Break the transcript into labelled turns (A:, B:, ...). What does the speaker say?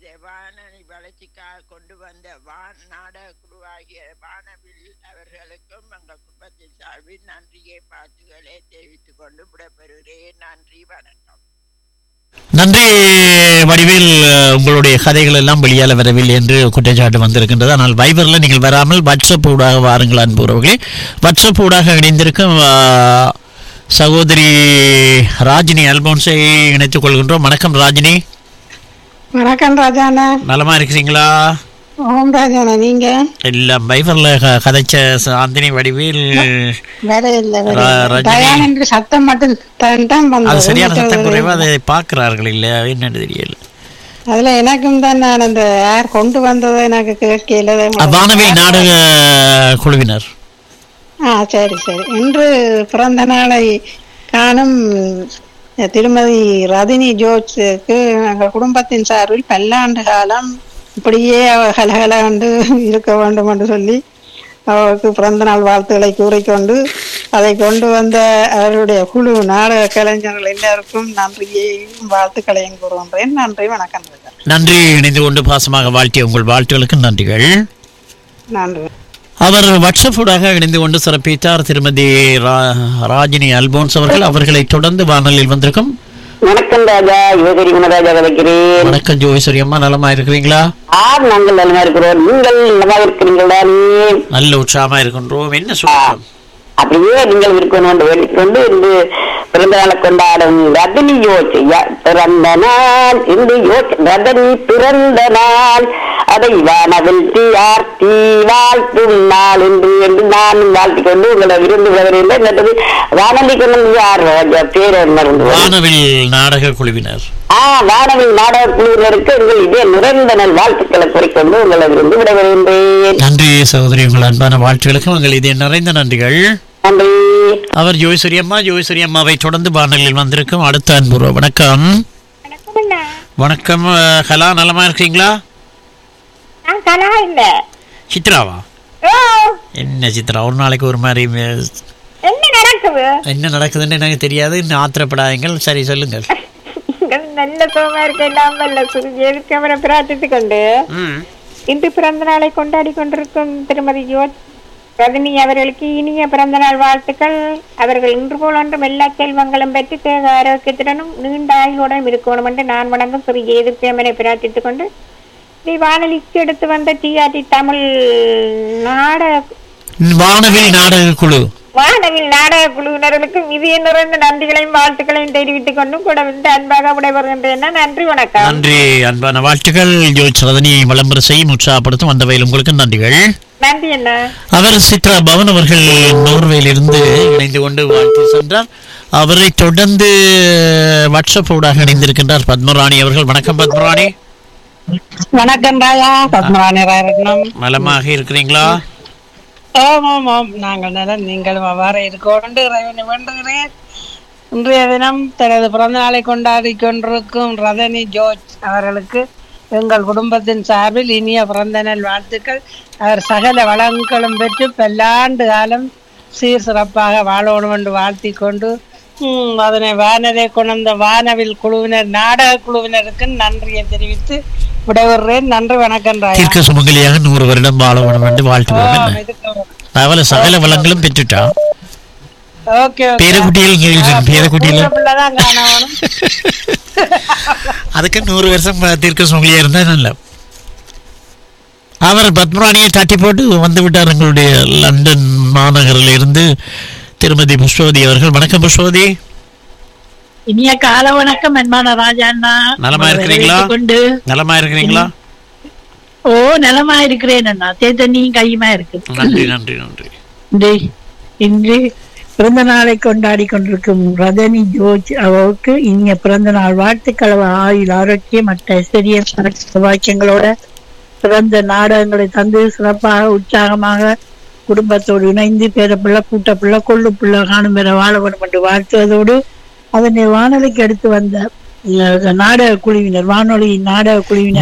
A: இந்த வானொலி வளர்ச்சிக்காக கொண்டு வந்த வான் நாடக குழுவாகிய வானவில் அவர்களுக்கும் எங்கள் குடும்பத்தின் சார்பில் நன்றியை வாழ்த்துக்களை தெரிவித்துக் கொண்டு விடைபெறுகிறேன் நன்றி வணக்கம்
B: நன்றி வடிவில் உங்களுடைய கதைகள் எல்லாம் வெளியால வரவில்லை என்று குற்றச்சாட்டு வந்திருக்கின்றது ஆனால் வைபரில் நீங்கள் வராமல் வாட்ஸ்அப் ஊடாக வாருங்கள் அன்புறவர்களே வாட்ஸ்அப் ஊடாக இணைந்திருக்கும் ஆ, சகோதரி ராஜினி அல்போன்ஸை இணைத்துக் கொள்கின்றோம் வணக்கம் ராஜினி
C: வணக்கம் ராஜாண்ணா
B: நலமா இருக்கிறீங்களா
C: ஓம் ராஜாண்ணா நீங்க
B: எல்லாம் வைபரில் கதைச்ச சாந்தினி வடிவில்
C: வேற இல்ல வேற
B: ரா-
C: இல்ல.
B: ரஜினி.
C: தயானன்று சத்தம் மட்டும் தான் தான்
B: அது
C: வந்தது.
B: சரியான சத்தம்
C: மற்றது
B: குறைவா அதை பார்க்கிறார்கள் இல்லையா என்னன்னு தெரியல
C: அதுல எனக்கும் தான் நான் அந்த யார் கொண்டு வந்ததை எனக்கு கேட்கல
B: அ, வானவில் நாடக குழுவினர்
C: ஆ சரி சரி இன்று பிறந்த நாளை காணும் திருமதி ரதினி ஜோர்ஜுக்கு எங்கள் குடும்பத்தின் சார்பில் பல்லாண்டு காலம் இப்படியே அவ கலகலாண்டு இருக்க வேண்டும் என்று சொல்லி அவருக்கு பிறந்த நாள் வாழ்த்துக்களை கூறிக்கொண்டு அதை கொண்டு வந்த அவருடைய குழு நாடக கலைஞர்கள் எல்லாருக்கும் நன்றியையும் வாழ்த்துக்களையும் கூறுகின்றேன் நன்றி வணக்கம் ராஜா.
B: நன்றி இணைந்து கொண்டு பாசமாக வாழ்த்திய உங்கள் வாழ்த்துகளுக்கு நன்றிகள்
C: நன்றி
B: அவர் வாட்ஸ்அப்பூடாக இணைந்து கொண்டு சிறப்பித்தார் திருமதி ரா- ராஜினி அல்போன்ஸ் அவர்கள் அவர்களை தொடர்ந்து வானொலியில் வந்திருக்கும்
D: வணக்கம் ராஜா யுவகரி குணராஜா கதைக்கிறேன்
B: வணக்கம் ஜோகேஸ்வரி அம்மா நலமா இருக்கிறீங்களா
D: ஆர் நாங்கள் நலமா இருக்கிறோம் நீங்கள் நலமா இருக்கிறீங்களா நீ
B: நல்ல உற்சாகமா இருக்கின்றோம் என்ன சொல்றோம்
D: அப்படியே நீங்கள் இருக்கணும் என்று வேண்டிக்கொண்டு இன்று பிறந்த நாளை கொண்டாடும் ரதனி யோசியா பிறந்த நாள் இன்று யோசி ரதனி பிறந்த நாள் அதை வானவில் தீ வாழ்த்தும் நாள் என்று என்று நான் வாழ்த்திக் கொண்டு உங்களை விருந்து வருகிறேன் என்னது வானொலி கொண்டு வந்து யார் ராஜா பேர் மறந்து போனேன்.
B: வானவில் நாடக குழுவினர்
D: ஆ வானவில் நாடக குழுவினருக்கு உங்கள் இதே நிறைந்த நல் வாழ்த்துக்களை குறிக்கொண்டு உங்களை விருந்து விட வருகின்றேன்
B: நன்றி சகோதரி உங்கள் அன்பான வாழ்த்துகளுக்கும் உங்கள் இதே நிறைந்த நன்றிகள்
D: நன்றி
B: அவர் ஜோகேஸ்வரி அம்மா ஜோகேஸ்வரி அம்மாவை தொடர்ந்து வானொலியில் வந்திருக்கும் அடுத்த அன்புறவு வணக்கம் வணக்கம் அஹ், கலா நலமா இருக்கீங்களா
E: நான் கலா இல்ல
B: சித்ராவா
E: ஓ
B: என்ன சித்ரா ஒரு நாளைக்கு ஒரு மாதிரி அஹ்,
E: என்ன நடக்குது
B: என்ன நடக்குதுன்னு எனக்கு தெரியாது இன்னும் ஆத்திரப்படாதீங்கள் சரி சொல்லுங்கள்
E: நீங்கள் நல்ல சோமா இருக்க எல்லாம் வல்ல சுருஜி எதுக்கு அவரை பிரார்த்தித்து கொண்டு
B: ம்
E: இன்று பிறந்த நாளை கொண்டாடி கொண்டிருக்கும் திருமதி ஜோ ரஜினி அவர்களுக்கு இனிய பிறந்த நாள் வாழ்த்துக்கள் அவர்கள் இன்று போல் ஒன்றும் எல்லா செல்வங்களும் பெற்று தேக ஆரோக்கியத்துடனும் நீண்ட ஆயுளுடன் இருக்கணும் என்று நான் வணங்கும் சிறு எதிர்ப்பியமனை பிரார்த்தித்துக் கொண்டு இதை வானொலிக்கு எடுத்து வந்த டிஆர்டி தமிழ் நாடக
B: வானவில் நாடக குழு
E: வானவில் நாடக குழுவினர்களுக்கும் இதய நிறைந்த நன்றிகளையும் வாழ்த்துக்களையும் தெரிவித்துக் கொண்டும் கூட வந்து அன்பாக விடைபெறுகின்றேன் நன்றி வணக்கம்
B: நன்றி அன்பான வாழ்த்துக்கள் ஜோதிச் ரதனி விளம்பரம் செய்யும் உற்சாகப்படுத்தும் அந்த வகையில் உங்களுக்கு நன்றிகள்
E: நன்றி என்ன
B: அவர் சித்ரா பவன் அவர்கள் நோர்வேலிருந்து இணைந்து கொண்டு வாழ்த்து சென்றார் அவரை தொடர்ந்து வாட்ஸ்அப் ஊடாக இணைந்திருக்கின்றார் பத்மராணி அவர்கள் வணக்கம் பத்மராணி
C: வணக்கம் ராஜா பத்மராணி ராயரட்னம்
B: நலமாக இருக்கிறீங்களா
C: ஆம் ஆம் ஆம் நாங்கள் நலம் நீங்களும் அவ்வாறு இருக்கோண்டு இறைவனை வேண்டுகிறேன் இன்றைய தினம் தனது பிறந்த நாளை கொண்டாடி கொண்டிருக்கும் ரதனி ஜோர்ஜ் அவர்களுக்கு எங்கள் குடும்பத்தின் சார்பில் இனிய பிறந்த நாள் வாழ்த்துக்கள் அவர் சகல வளங்களும் பெற்று பல்லாண்டு காலம் சீர் சிறப்பாக வாழணும் என்று வாழ்த்திக் கொண்டு ம், அதனை வானலை கொண்ட வானவில் குழுவினர் நாடக குழுவினருக்கு நன்றியை தெரிவித்து விடைபெறுகிறேன் நன்றி வணக்கம் ராயா
B: தீர்க்க சுமங்கலியாக நூறு வருடம் வாழ வேண்டும் என்று வாழ்த்துவோம் என்ன
C: இதுக்கு
B: அவளை சகல வளங்களும் பெற்றுட்டா
C: ஓகே ஓகே
B: பேரக்குட்டியில் பேரக்குட்டியில்
C: பிள்ளைதான் காணணும்
B: அதுக்கு நூறு வருஷம் தீர்க்க சுமங்கலியா இருந்தா நல்ல அவர் பத்மராணியை தட்டி போட்டு வந்து விட்டார் எங்களுடைய லண்டன் மாநகரில் இருந்து திருமதி புஷ்பவதி அவர்கள் வணக்கம் புஷ்பவதி
F: இனிய கால வணக்கம் அன்பான ராஜாண்ணா
B: நலமா இருக்கிறீங்களா?
F: உங்களை கொண்டு
B: நலமா இருக்கிறீங்களா
F: ஓ நலமா இருக்கிறேன் அண்ணா தேத்தண்ணியும் கையுமா இருக்கு
B: நன்றி நன்றி நன்றி
F: இன்று இன்று பிறந்த நாளை கொண்டாடி கொண்டிருக்கும் ரதனி ஜோர்ஜ் அவருக்கு இனிய பிறந்த நாள் வாழ்த்துக்கள் அவர் ஆயுள் ஆரோக்கியம் மற்ற ஐஸ்வர்ய வாக்கியங்களோட சிறந்த நாடகங்களை தந்து சிறப்பாக உற்சாகமாக குடும்பத்தோடு இணைந்து பேர பிள்ளை கூட்ட பிள்ளை கொள்ளு பிள்ளை காணும் பெற வாழ வேண்டும் என்று வாழ்த்துவதோடு அதனை வானொலிக்கு எடுத்து வந்த அஹ், நாடக குழுவினர் வானொலி நாடக குழுவினர்